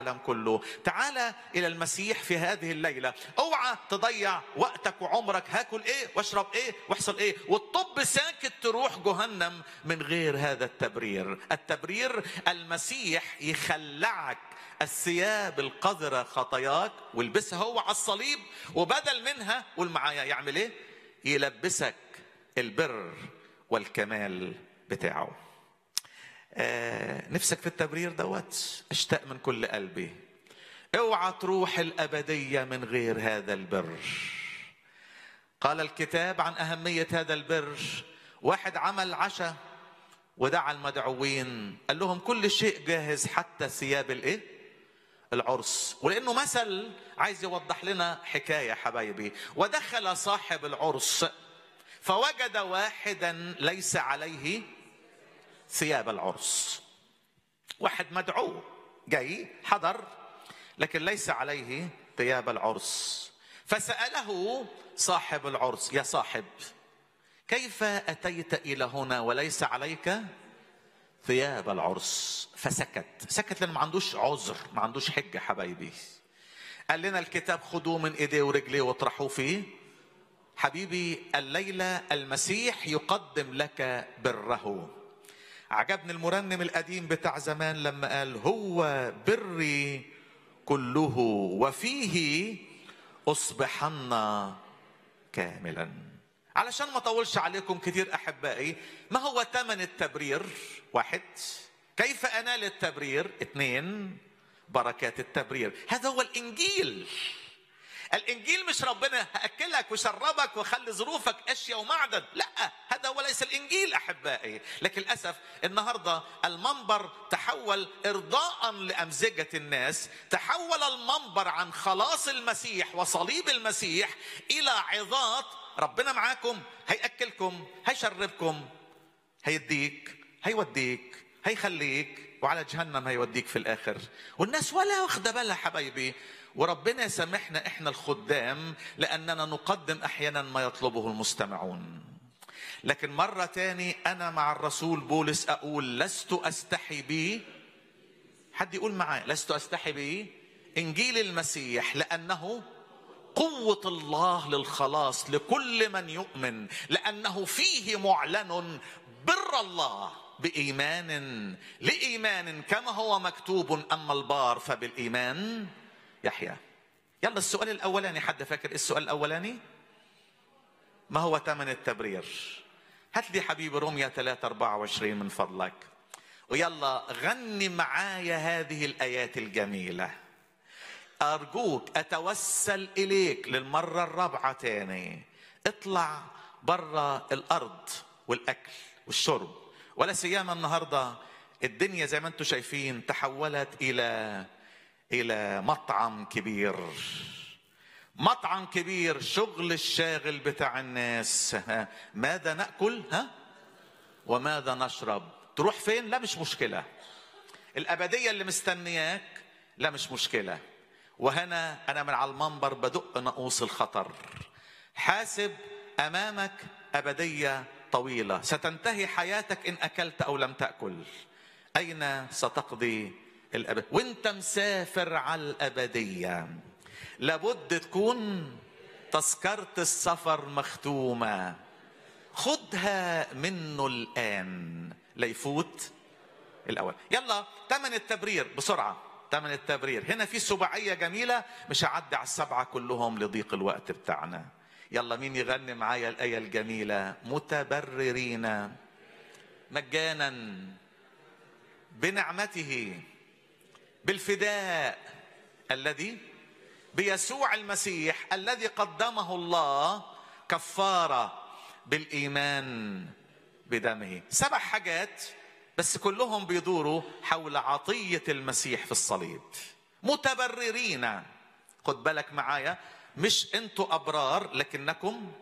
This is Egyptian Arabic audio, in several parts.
العالم كله تعال الى المسيح في هذه الليله اوعى تضيع وقتك وعمرك هاكل ايه واشرب ايه واحصل ايه والطب ساكت تروح جهنم من غير هذا التبرير التبرير المسيح يخلعك الثياب القذرة خطاياك والبسها هو على الصليب وبدل منها قول معايا يعمل ايه يلبسك البر والكمال بتاعه آه نفسك في التبرير دوت اشتاق من كل قلبي اوعى تروح الابديه من غير هذا البر قال الكتاب عن اهميه هذا البر واحد عمل عشاء ودعا المدعوين قال لهم كل شيء جاهز حتى ثياب الايه العرس ولانه مثل عايز يوضح لنا حكايه حبايبي ودخل صاحب العرس فوجد واحدا ليس عليه ثياب العرس واحد مدعو جاي حضر لكن ليس عليه ثياب العرس فسأله صاحب العرس يا صاحب كيف أتيت إلى هنا وليس عليك ثياب العرس فسكت سكت لأنه ما عندوش عذر ما عندوش حجة حبايبي قال لنا الكتاب خدوه من ايديه ورجليه واطرحوه فيه حبيبي الليلة المسيح يقدم لك بره عجبني المرنم القديم بتاع زمان لما قال هو بري كله وفيه اصبحن كاملا علشان ما اطولش عليكم كتير احبائي ما هو ثمن التبرير واحد كيف انال التبرير اثنين بركات التبرير هذا هو الانجيل الانجيل مش ربنا هاكلك وشربك واخلي ظروفك اشياء ومعدن لا هذا هو ليس الانجيل احبائي لكن للاسف النهارده المنبر تحول ارضاء لامزجه الناس تحول المنبر عن خلاص المسيح وصليب المسيح الى عظات ربنا معاكم هياكلكم هيشربكم هيديك هيوديك هيخليك وعلى جهنم هيوديك في الاخر والناس ولا واخده بالها حبايبي وربنا يسامحنا احنا الخدام لاننا نقدم احيانا ما يطلبه المستمعون لكن مرة تاني أنا مع الرسول بولس أقول لست أستحي به حد يقول معايا لست أستحي به إنجيل المسيح لأنه قوة الله للخلاص لكل من يؤمن لأنه فيه معلن بر الله بإيمان لإيمان كما هو مكتوب أما البار فبالإيمان يحيى يلا السؤال الأولاني حد فاكر السؤال الأولاني ما هو ثمن التبرير هات لي حبيبي روميا 3 24 من فضلك ويلا غني معايا هذه الآيات الجميلة أرجوك أتوسل إليك للمرة الرابعة تاني اطلع برا الأرض والأكل والشرب ولا سيما النهاردة الدنيا زي ما انتم شايفين تحولت إلى إلى مطعم كبير مطعم كبير شغل الشاغل بتاع الناس ها ماذا ناكل ها وماذا نشرب تروح فين لا مش مشكله الابديه اللي مستنياك لا مش مشكله وهنا انا من على المنبر بدق نقوص الخطر حاسب امامك ابديه طويله ستنتهي حياتك ان اكلت او لم تاكل اين ستقضي الابد وانت مسافر على الابديه لابد تكون تذكرة السفر مختومة خدها منه الآن ليفوت الأول يلا تمن التبرير بسرعة تمن التبرير هنا في سباعية جميلة مش هعدي على السبعة كلهم لضيق الوقت بتاعنا يلا مين يغني معايا الآية الجميلة متبررين مجانا بنعمته بالفداء الذي بيسوع المسيح الذي قدمه الله كفاره بالايمان بدمه سبع حاجات بس كلهم بيدوروا حول عطيه المسيح في الصليب متبررين خد بالك معايا مش انتوا ابرار لكنكم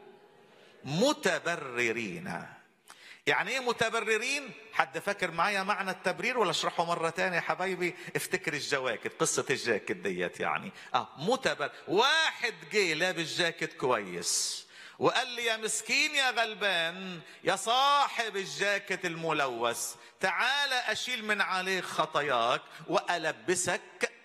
متبررين يعني ايه متبررين حد فاكر معايا معنى التبرير ولا اشرحه مرة تانية يا حبايبي افتكر الجواكت قصة الجاكيت ديت يعني اه متبر واحد جه لابس جاكيت كويس وقال لي يا مسكين يا غلبان يا صاحب الجاكيت الملوث تعال اشيل من عليك خطاياك والبسك